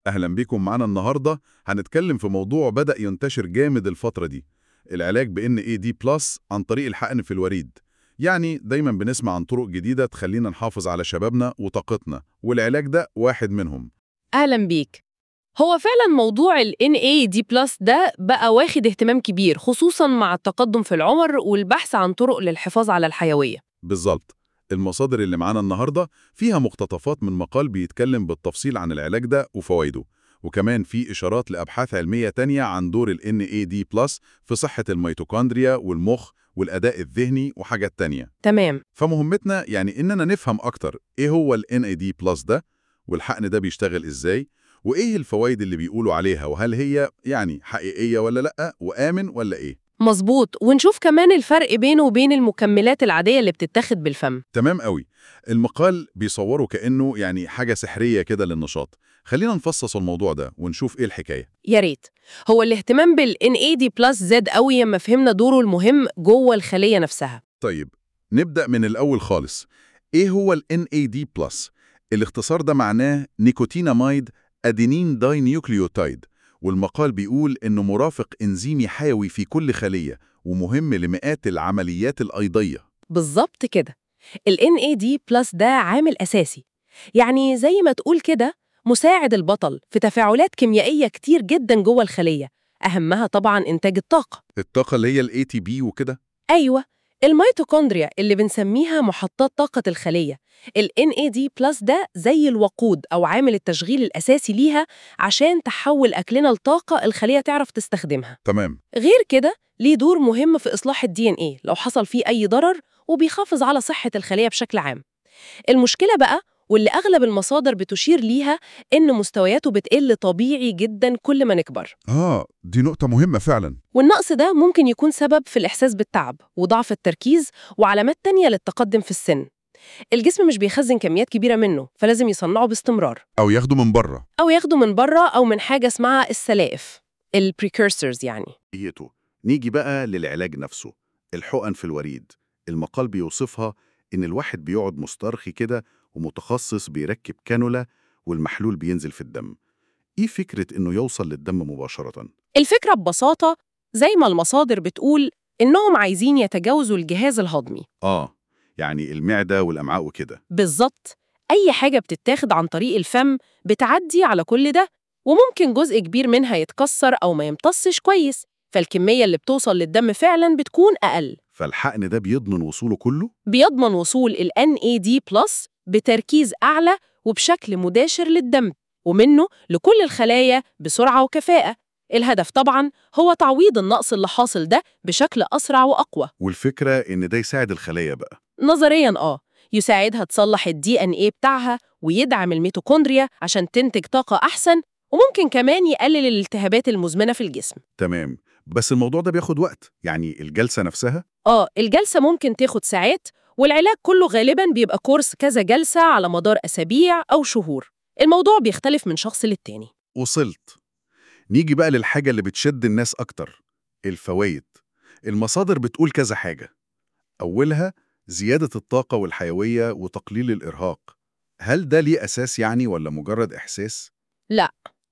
أهلا بكم معنا النهاردة هنتكلم في موضوع بدأ ينتشر جامد الفترة دي العلاج ب NAD+ عن طريق الحقن في الوريد يعني دايما بنسمع عن طرق جديدة تخلينا نحافظ على شبابنا وطاقتنا والعلاج ده واحد منهم أهلا بيك هو فعلا موضوع ال NAD+ ده بقى واخد اهتمام كبير خصوصا مع التقدم في العمر والبحث عن طرق للحفاظ على الحيوية بالظبط المصادر اللي معانا النهاردة فيها مقتطفات من مقال بيتكلم بالتفصيل عن العلاج ده وفوائده وكمان في إشارات لأبحاث علمية تانية عن دور ال NAD+ في صحة الميتوكوندريا والمخ والأداء الذهني وحاجات تانية تمام فمهمتنا يعني إننا نفهم أكتر إيه هو ال NAD+ ده والحقن ده بيشتغل إزاي وإيه الفوائد اللي بيقولوا عليها وهل هي يعني حقيقية ولا لأ وآمن ولا إيه مظبوط ونشوف كمان الفرق بينه وبين المكملات العادية اللي بتتاخد بالفم تمام قوي المقال بيصوره كأنه يعني حاجة سحرية كده للنشاط خلينا نفصص الموضوع ده ونشوف إيه الحكاية يا ريت هو الاهتمام بال NAD+ زاد قوي لما فهمنا دوره المهم جوه الخلية نفسها طيب نبدأ من الأول خالص إيه هو ال NAD+, الاختصار ده معناه نيكوتيناميد أدينين داي نيوكليوتايد والمقال بيقول إنه مرافق إنزيمي حيوي في كل خلية ومهم لمئات العمليات الأيضية بالظبط كده ال NAD+ ده عامل أساسي يعني زي ما تقول كده مساعد البطل في تفاعلات كيميائية كتير جدا جوه الخلية أهمها طبعا إنتاج الطاقة الطاقة اللي هي ال ATP وكده أيوة الميتوكوندريا اللي بنسميها محطات طاقة الخلية ال NAD+ ده زي الوقود أو عامل التشغيل الأساسي ليها عشان تحول أكلنا لطاقة الخلية تعرف تستخدمها تمام غير كده ليه دور مهم في إصلاح الدي ان ايه لو حصل فيه أي ضرر وبيحافظ على صحة الخلية بشكل عام المشكلة بقى واللي أغلب المصادر بتشير ليها إن مستوياته بتقل طبيعي جدا كل ما نكبر آه دي نقطة مهمة فعلا والنقص ده ممكن يكون سبب في الإحساس بالتعب وضعف التركيز وعلامات تانية للتقدم في السن الجسم مش بيخزن كميات كبيرة منه فلازم يصنعه باستمرار أو ياخدوا من بره أو ياخده من بره أو من حاجة اسمها السلائف ال precursors يعني إيته نيجي بقى للعلاج نفسه الحقن في الوريد المقال بيوصفها إن الواحد بيقعد مسترخي كده ومتخصص بيركب كانولا والمحلول بينزل في الدم إيه فكرة إنه يوصل للدم مباشرة؟ الفكرة ببساطة زي ما المصادر بتقول إنهم عايزين يتجاوزوا الجهاز الهضمي آه يعني المعدة والأمعاء وكده بالظبط أي حاجة بتتاخد عن طريق الفم بتعدي على كل ده وممكن جزء كبير منها يتكسر أو ما يمتصش كويس فالكمية اللي بتوصل للدم فعلا بتكون أقل فالحقن ده بيضمن وصوله كله؟ بيضمن وصول ال NAD+ بتركيز أعلى وبشكل مباشر للدم ومنه لكل الخلايا بسرعة وكفاءة الهدف طبعا هو تعويض النقص اللي حاصل ده بشكل أسرع وأقوى والفكرة إن ده يساعد الخلايا بقى نظرياً آه يساعدها تصلح الدي ان ايه بتاعها ويدعم الميتوكوندريا عشان تنتج طاقة أحسن وممكن كمان يقلل الالتهابات المزمنة في الجسم تمام بس الموضوع ده بياخد وقت يعني الجلسة نفسها آه الجلسة ممكن تاخد ساعات والعلاج كله غالباً بيبقى كورس كذا جلسة على مدار أسابيع أو شهور الموضوع بيختلف من شخص للتاني وصلت نيجي بقى للحاجة اللي بتشد الناس أكتر الفوايد المصادر بتقول كذا حاجة أولها زيادة الطاقة والحيوية وتقليل الإرهاق هل ده ليه أساس يعني ولا مجرد إحساس؟ لا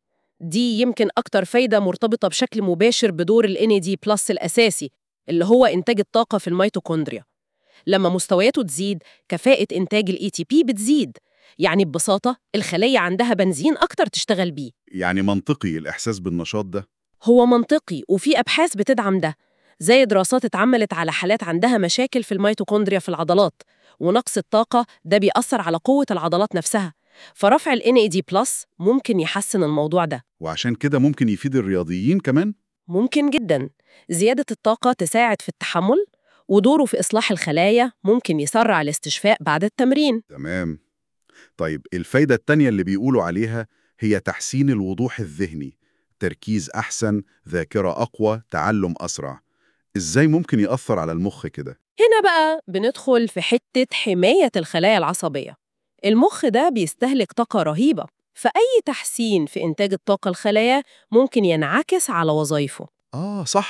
دي يمكن أكتر فايدة مرتبطة بشكل مباشر بدور ال NAD+ الأساسي اللي هو إنتاج الطاقة في الميتوكوندريا لما مستوياته تزيد كفاءة إنتاج ال ATP بتزيد يعني ببساطة الخلية عندها بنزين أكتر تشتغل بيه يعني منطقي الإحساس بالنشاط ده هو منطقي وفي أبحاث بتدعم ده زي دراسات اتعملت على حالات عندها مشاكل في الميتوكوندريا في العضلات ونقص الطاقة ده بيأثر على قوة العضلات نفسها فرفع ال NAD+ ممكن يحسن الموضوع ده وعشان كده ممكن يفيد الرياضيين كمان؟ ممكن جدا زيادة الطاقة تساعد في التحمل ودوره في إصلاح الخلايا ممكن يسرع الاستشفاء بعد التمرين تمام طيب الفايدة التانية اللي بيقولوا عليها هي تحسين الوضوح الذهني تركيز أحسن، ذاكرة أقوى، تعلم أسرع إزاي ممكن يأثر على المخ كده؟ هنا بقى بندخل في حتة حماية الخلايا العصبية المخ ده بيستهلك طاقة رهيبة فأي تحسين في إنتاج الطاقة الخلايا ممكن ينعكس على وظائفه آه صح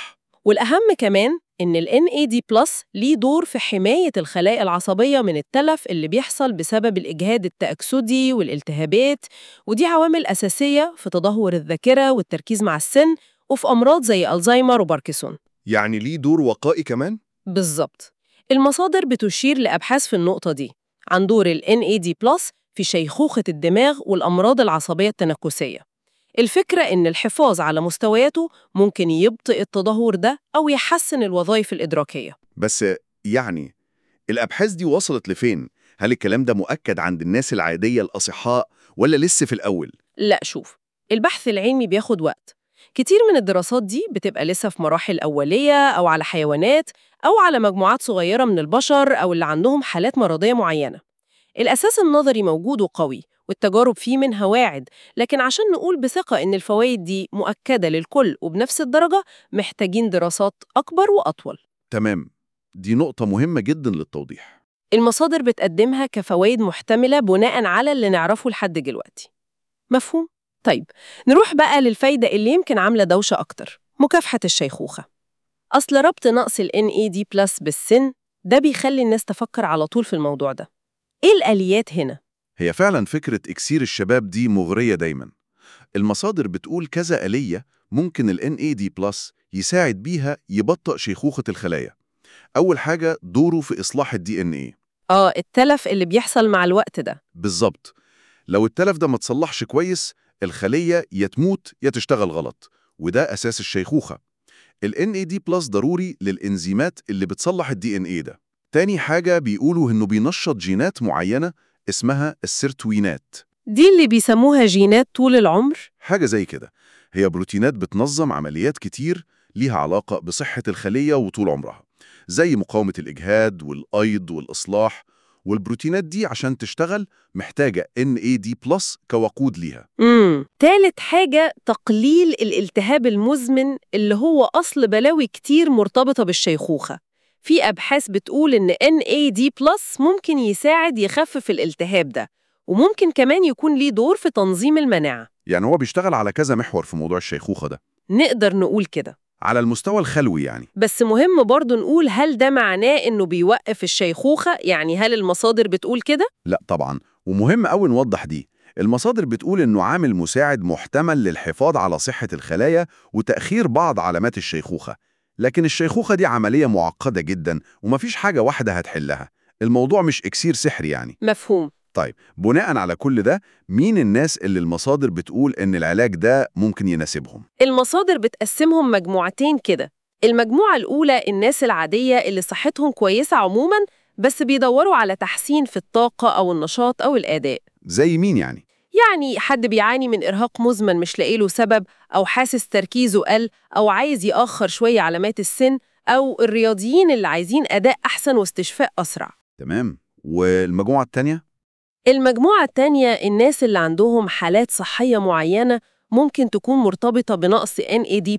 والأهم كمان إن ال NAD+ ليه دور في حماية الخلايا العصبية من التلف اللي بيحصل بسبب الإجهاد التأكسدي والالتهابات ودي عوامل أساسية في تدهور الذاكرة والتركيز مع السن وفي أمراض زي ألزهايمر وباركنسون يعني ليه دور وقائي كمان؟ بالظبط المصادر بتشير لأبحاث في النقطة دي عن دور ال NAD+ في شيخوخة الدماغ والأمراض العصبية التنكسية الفكرة إن الحفاظ على مستوياته ممكن يبطئ التدهور ده أو يحسن الوظائف الإدراكية بس يعني الأبحاث دي وصلت لفين؟ هل الكلام ده مؤكد عند الناس العادية الأصحاء ولا لسه في الأول؟ لا شوف البحث العلمي بياخد وقت كتير من الدراسات دي بتبقى لسه في مراحل أولية أو على حيوانات أو على مجموعات صغيرة من البشر أو اللي عندهم حالات مرضية معينة الأساس النظري موجود وقوي والتجارب فيه منها واعد لكن عشان نقول بثقة إن الفوائد دي مؤكدة للكل وبنفس الدرجة محتاجين دراسات أكبر وأطول تمام دي نقطة مهمة جدا للتوضيح المصادر بتقدمها كفوائد محتملة بناء على اللي نعرفه لحد دلوقتي مفهوم؟ طيب نروح بقى للفايدة اللي يمكن عاملة دوشة أكتر مكافحة الشيخوخة أصل ربط نقص ال NAD+ بالسن ده بيخلي الناس تفكر على طول في الموضوع ده إيه الآليات هنا؟ هي فعلا فكرة إكسير الشباب دي مغرية دايما المصادر بتقول كذا آلية ممكن ال NAD+ يساعد بيها يبطئ شيخوخة الخلايا أول حاجة دوره في إصلاح الدي ان ايه آه التلف اللي بيحصل مع الوقت ده بالظبط لو التلف ده ما تصلحش كويس الخلية يا تموت يا تشتغل غلط وده أساس الشيخوخة ال NAD+ ضروري للإنزيمات اللي بتصلح الدي ان ايه ده تاني حاجة بيقولوا إنه بينشط جينات معينة اسمها السيرتوينات دي اللي بيسموها جينات طول العمر حاجة زي كده هي بروتينات بتنظم عمليات كتير ليها علاقة بصحة الخلية وطول عمرها زي مقاومة الإجهاد والأيض والإصلاح والبروتينات دي عشان تشتغل محتاجة NAD+ كوقود ليها امم تالت حاجة تقليل الالتهاب المزمن اللي هو أصل بلاوي كتير مرتبطة بالشيخوخة في أبحاث بتقول إن NAD+ ممكن يساعد يخفف الالتهاب ده وممكن كمان يكون ليه دور في تنظيم المناعة يعني هو بيشتغل على كذا محور في موضوع الشيخوخة ده نقدر نقول كده على المستوى الخلوي يعني بس مهم برضو نقول هل ده معناه إنه بيوقف الشيخوخة؟ يعني هل المصادر بتقول كده؟ لا طبعا ومهم قوي نوضح دي المصادر بتقول إنه عامل مساعد محتمل للحفاظ على صحة الخلايا وتأخير بعض علامات الشيخوخة لكن الشيخوخة دي عملية معقدة جدا ومفيش حاجة واحدة هتحلها الموضوع مش إكسير سحري يعني مفهوم طيب بناء على كل ده مين الناس اللي المصادر بتقول إن العلاج ده ممكن يناسبهم المصادر بتقسمهم مجموعتين كده المجموعة الأولى الناس العادية اللي صحتهم كويسة عموماً بس بيدوروا على تحسين في الطاقة أو النشاط أو الأداء زي مين يعني يعني حد بيعاني من إرهاق مزمن مش لاقي له سبب أو حاسس تركيزه قل أو عايز يأخر شوية علامات السن أو الرياضيين اللي عايزين أداء أحسن واستشفاء أسرع تمام والمجموعة التانية المجموعة التانية الناس اللي عندهم حالات صحية معينة ممكن تكون مرتبطة بنقص NAD+,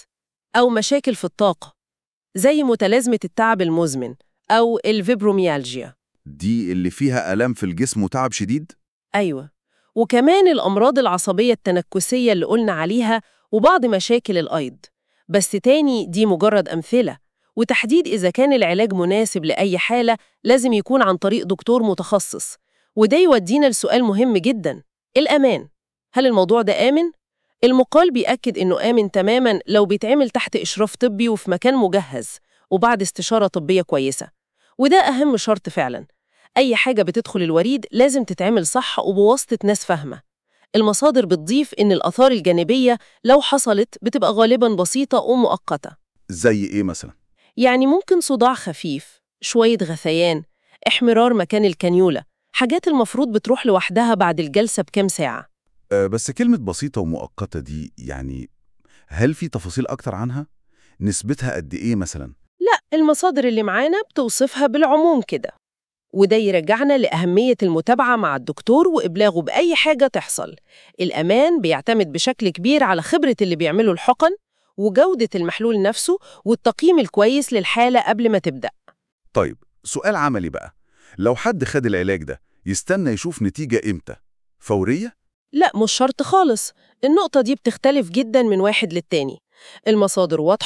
أو مشاكل في الطاقة زي متلازمة التعب المزمن أو الفيبروميالجيا دي اللي فيها آلام في الجسم وتعب شديد أيوة وكمان الأمراض العصبية التنكسية اللي قلنا عليها وبعض مشاكل الأيض بس تاني دي مجرد أمثلة وتحديد إذا كان العلاج مناسب لأي حالة لازم يكون عن طريق دكتور متخصص وده يودينا لسؤال مهم جدا الأمان هل الموضوع ده آمن؟ المقال بيأكد إنه آمن تماماً لو بيتعمل تحت إشراف طبي وفي مكان مجهز وبعد استشارة طبية كويسة وده أهم شرط فعلاً أي حاجة بتدخل الوريد لازم تتعمل صح وبواسطة ناس فاهمة المصادر بتضيف إن الآثار الجانبية لو حصلت بتبقى غالباً بسيطة ومؤقتة زي إيه مثلا؟ يعني ممكن صداع خفيف شوية غثيان احمرار مكان الكانيولا حاجات المفروض بتروح لوحدها بعد الجلسة بكام ساعة أه بس كلمة بسيطة ومؤقتة دي يعني هل في تفاصيل أكتر عنها؟ نسبتها قد إيه مثلا؟ لا المصادر اللي معانا بتوصفها بالعموم كده وده يرجعنا لأهمية المتابعة مع الدكتور وإبلاغه بأي حاجة تحصل الأمان بيعتمد بشكل كبير على خبرة اللي بيعملوا الحقن وجودة المحلول نفسه والتقييم الكويس للحالة قبل ما تبدأ طيب سؤال عملي بقى لو حد خد العلاج ده يستنى يشوف نتيجة إمتى؟ فورية؟ لا مش شرط خالص النقطة دي بتختلف جدا من واحد للتاني المصادر واضحة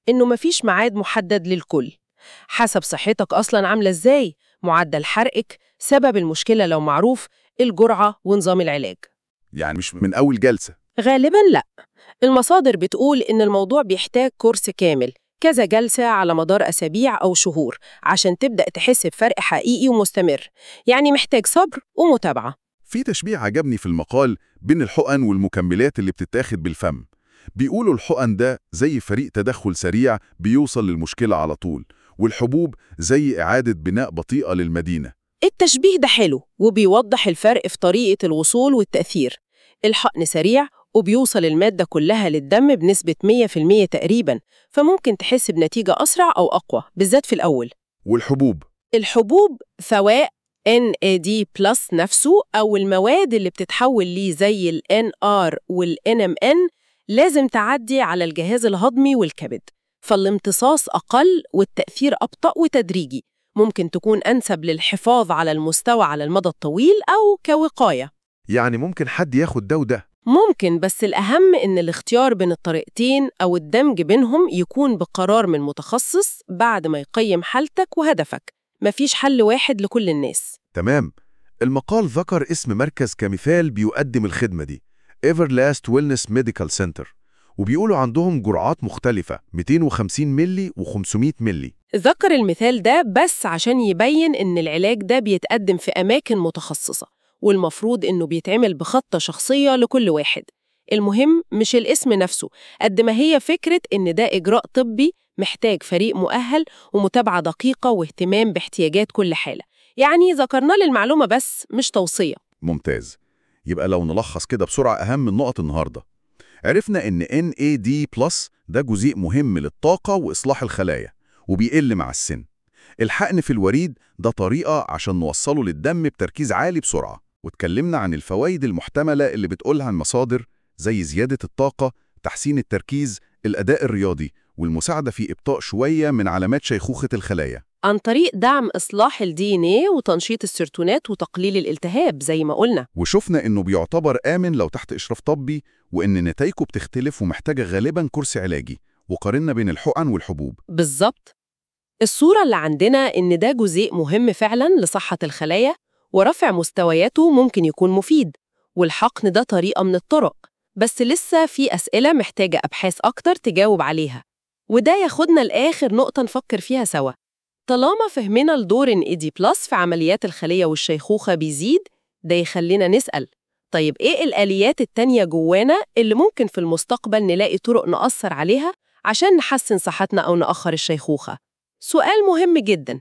إنه مفيش ميعاد محدد للكل حسب صحتك أصلاً عاملة إزاي معدل حرقك سبب المشكلة لو معروف الجرعة ونظام العلاج يعني مش من أول جلسة غالباً لأ المصادر بتقول إن الموضوع بيحتاج كورس كامل كذا جلسة على مدار أسابيع أو شهور عشان تبدأ تحس بفرق حقيقي ومستمر يعني محتاج صبر ومتابعة في تشبيه عجبني في المقال بين الحقن والمكملات اللي بتتاخد بالفم بيقولوا الحقن ده زي فريق تدخل سريع بيوصل للمشكلة على طول والحبوب زي إعادة بناء بطيئة للمدينة التشبيه ده حلو وبيوضح الفرق في طريقة الوصول والتأثير الحقن سريع وبيوصل المادة كلها للدم بنسبة 100% تقريباً فممكن تحس بنتيجة أسرع أو أقوى بالذات في الأول والحبوب الحبوب سواء NAD بلس نفسه أو المواد اللي بتتحول ليه زي ال NR وال NMN لازم تعدي على الجهاز الهضمي والكبد فالامتصاص أقل والتأثير أبطأ وتدريجي ممكن تكون أنسب للحفاظ على المستوى على المدى الطويل أو كوقاية يعني ممكن حد ياخد ده وده ممكن بس الأهم إن الاختيار بين الطريقتين أو الدمج بينهم يكون بقرار من متخصص بعد ما يقيم حالتك وهدفك مفيش حل واحد لكل الناس تمام المقال ذكر اسم مركز كمثال بيقدم الخدمة دي Everlast Wellness Medical Center وبيقولوا عندهم جرعات مختلفة 250 ملي و500 ملي ذكر المثال ده بس عشان يبين إن العلاج ده بيتقدم في أماكن متخصصة والمفروض إنه بيتعمل بخطة شخصية لكل واحد المهم مش الاسم نفسه قد ما هي فكرة إن ده إجراء طبي محتاج فريق مؤهل ومتابعة دقيقة واهتمام باحتياجات كل حالة يعني ذكرنا للمعلومة بس مش توصية ممتاز يبقى لو نلخص كده بسرعة أهم النقط النهاردة عرفنا إن NAD+ ده جزيء مهم للطاقة وإصلاح الخلايا وبيقل مع السن الحقن في الوريد ده طريقة عشان نوصله للدم بتركيز عالي بسرعة واتكلمنا عن الفوائد المحتملة اللي بتقولها المصادر زي زيادة الطاقة تحسين التركيز الأداء الرياضي والمساعدة في إبطاء شوية من علامات شيخوخة الخلايا عن طريق دعم إصلاح الدي ان ايه وتنشيط السيرتونات وتقليل الالتهاب زي ما قلنا وشفنا إنه بيعتبر آمن لو تحت إشراف طبي وإن نتائجه بتختلف ومحتاجة غالباً كورس علاجي وقارنا بين الحقن والحبوب بالظبط الصورة اللي عندنا إن ده جزء مهم فعلا لصحة الخلايا ورفع مستوياته ممكن يكون مفيد والحقن ده طريقة من الطرق بس لسه في أسئلة محتاجة أبحاث أكتر تجاوب عليها وده ياخدنا لآخر نقطة نفكر فيها سوا طالما فهمنا الدور إن إيدي بلس في عمليات الخلية والشيخوخة بيزيد ده يخلينا نسأل طيب إيه الآليات التانية جوانا اللي ممكن في المستقبل نلاقي طرق نأثر عليها عشان نحسن صحتنا أو نأخر الشيخوخة؟ سؤال مهم جدا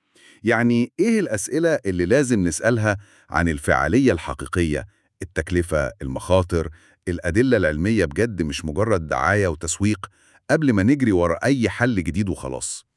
يعني إيه الأسئلة اللي لازم نسألها عن الفعالية الحقيقية التكلفة المخاطر الأدلة العلمية بجد مش مجرد دعاية وتسويق قبل ما نجري ورا أي حل جديد وخلاص